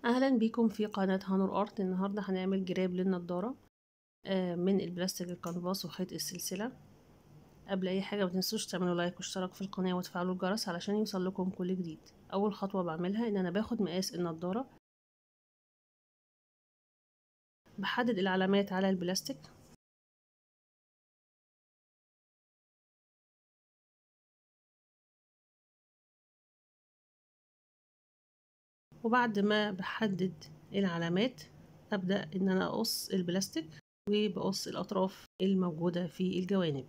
اهلا بيكم في قناة هانور ارت النهاردة هنعمل جراب للنضارة آه، من البلاستيك الكانفاس وخيط السلسلة قبل اي حاجة متنسوش تعملوا لايك واشتراك في القناة وتفعلوا الجرس علشان يوصل لكم كل جديد اول خطوة بعملها ان انا باخد مقاس النضارة بحدد العلامات على البلاستيك وبعد ما بحدد العلامات أبدأ إن أنا أقص البلاستيك وبقص الأطراف الموجودة في الجوانب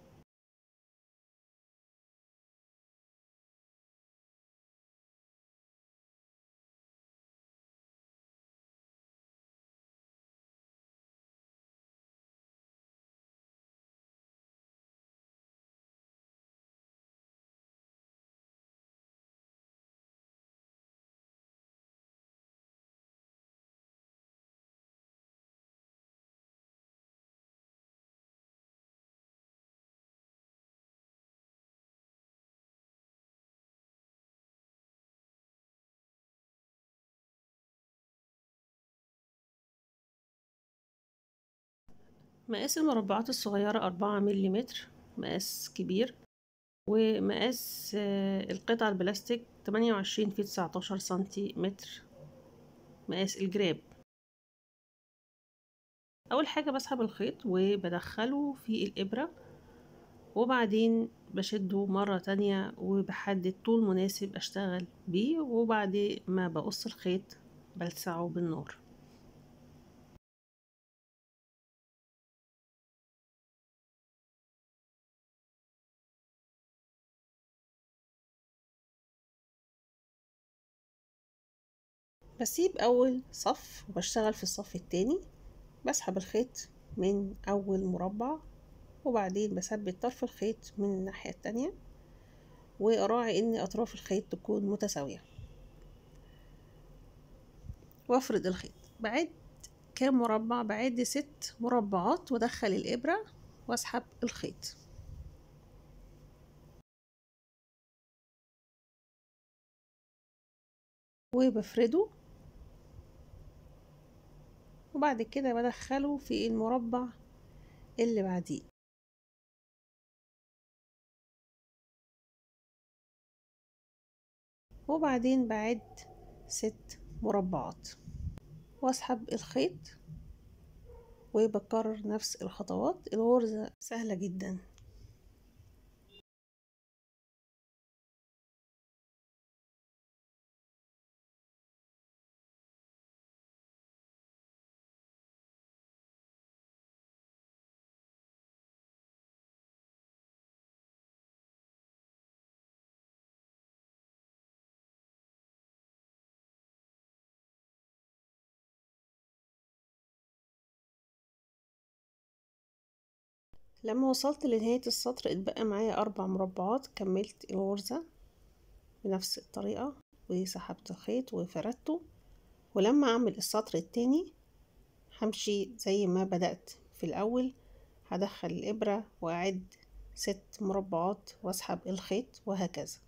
مقاس المربعات الصغيرة أربعة مليمتر مقاس كبير ومقاس القطع البلاستيك تمانية وعشرين في تسعتاشر سنتيمتر مقاس الجراب أول حاجة بسحب الخيط وبدخله في الإبرة وبعدين بشده مرة تانية وبحدد طول مناسب أشتغل بيه وبعد ما بقص الخيط بلسعه بالنار بسيب أول صف وبشتغل في الصف التاني بسحب الخيط من أول مربع وبعدين بثبت طرف الخيط من الناحية التانية وأراعي إن أطراف الخيط تكون متساوية وأفرد الخيط بعد كام مربع بعد ست مربعات وأدخل الإبرة وأسحب الخيط وبفرده وبعد كده بدخله في المربع اللي بعديه وبعدين بعد ست مربعات واسحب الخيط وبكرر نفس الخطوات الغرزة سهلة جدا لما وصلت لنهاية السطر اتبقى معايا أربع مربعات كملت الغرزة بنفس الطريقة وسحبت الخيط وفردته ولما أعمل السطر التاني همشي زي ما بدأت في الأول هدخل الإبرة وأعد ست مربعات وأسحب الخيط وهكذا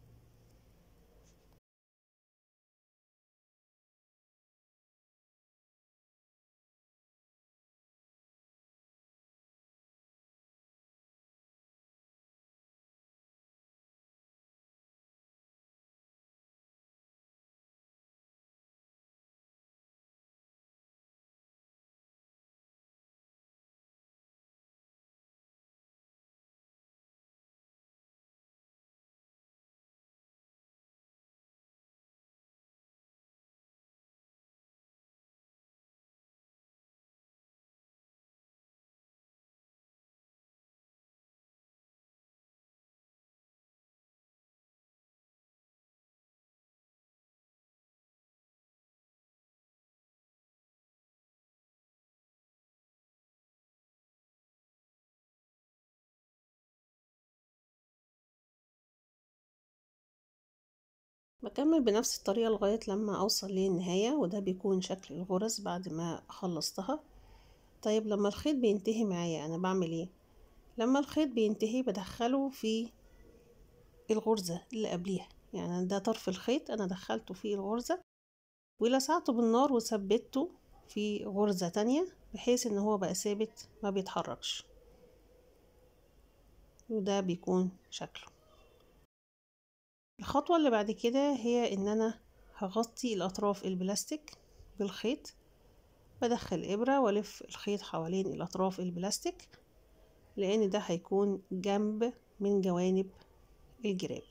بكمل بنفس الطريقة لغاية لما أوصل للنهاية وده بيكون شكل الغرز بعد ما خلصتها طيب لما الخيط بينتهي معايا أنا بعمل إيه لما الخيط بينتهي بدخله في الغرزة اللي قبليها يعني ده طرف الخيط أنا دخلته في الغرزة ولسعته بالنار وثبته في غرزة تانية بحيث ان هو بقى ثابت ما بيتحركش وده بيكون شكله الخطوة اللي بعد كده هي ان انا هغطي الاطراف البلاستيك بالخيط بدخل ابرة والف الخيط حوالين الاطراف البلاستيك لان ده هيكون جنب من جوانب الجراب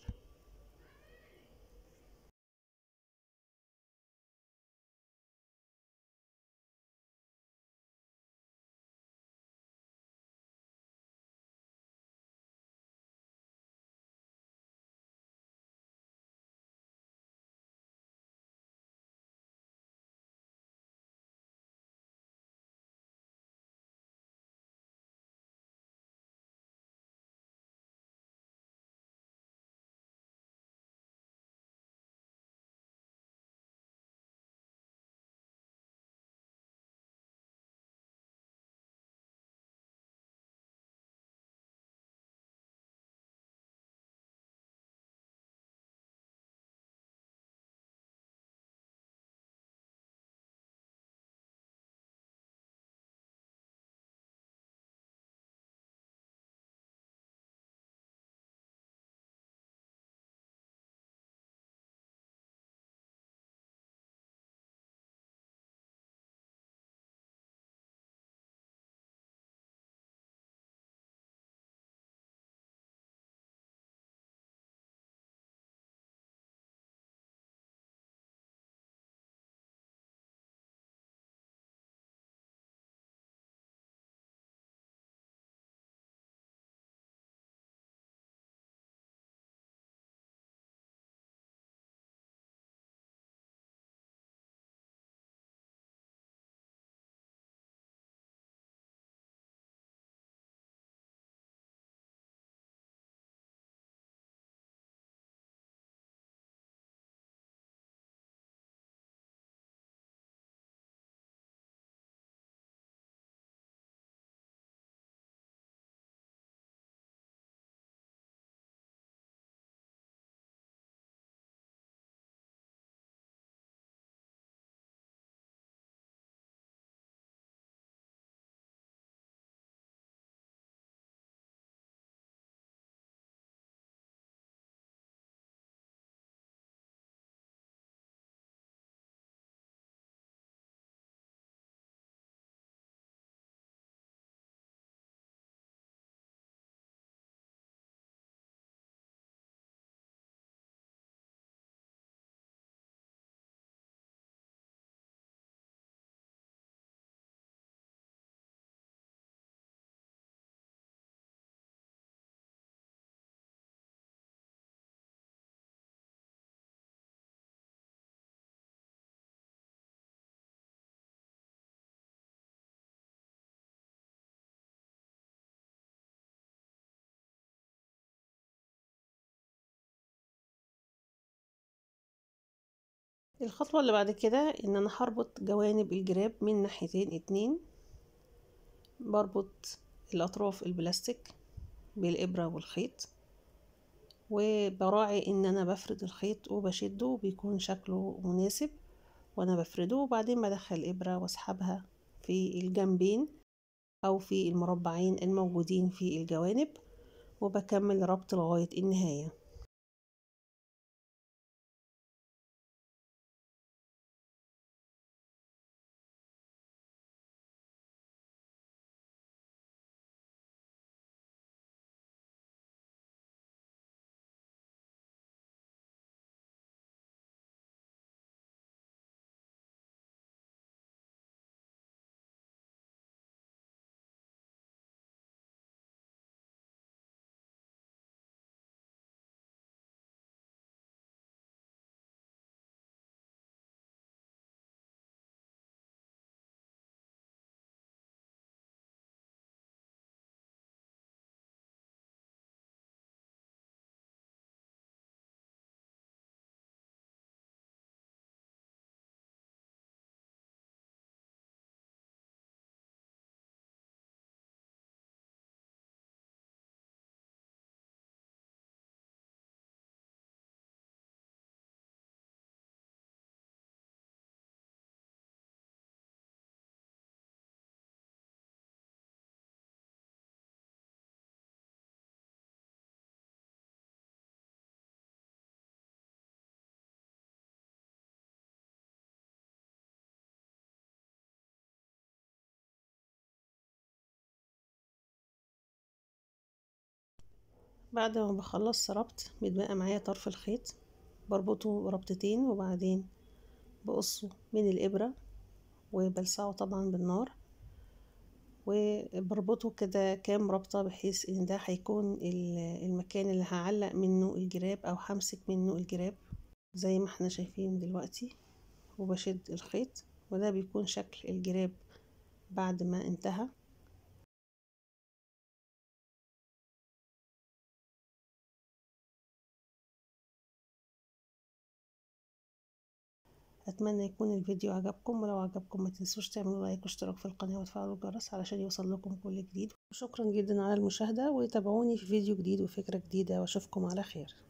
الخطوة اللي بعد كده ان انا هربط جوانب الجراب من ناحيتين اتنين بربط الاطراف البلاستيك بالابرة والخيط وبراعي ان انا بفرد الخيط وبشده بيكون شكله مناسب وانا بفرده وبعدين بدخل الابرة واسحبها في الجنبين او في المربعين الموجودين في الجوانب وبكمل ربط لغاية النهاية بعد ما بخلص ربط بيتبقى معايا طرف الخيط بربطه ربطتين وبعدين بقصه من الإبرة وبلسعه طبعا بالنار وبربطه كده كام ربطة بحيث ان ده هيكون المكان اللي هعلق منه الجراب او همسك منه الجراب زي ما احنا شايفين دلوقتي وبشد الخيط وده بيكون شكل الجراب بعد ما انتهى اتمنى يكون الفيديو عجبكم ولو عجبكم ما تنسوش تعملوا لايك واشتراك في القناه وتفعلوا الجرس علشان يوصل لكم كل جديد وشكرا جدا على المشاهده وتابعوني في فيديو جديد وفكره جديده واشوفكم على خير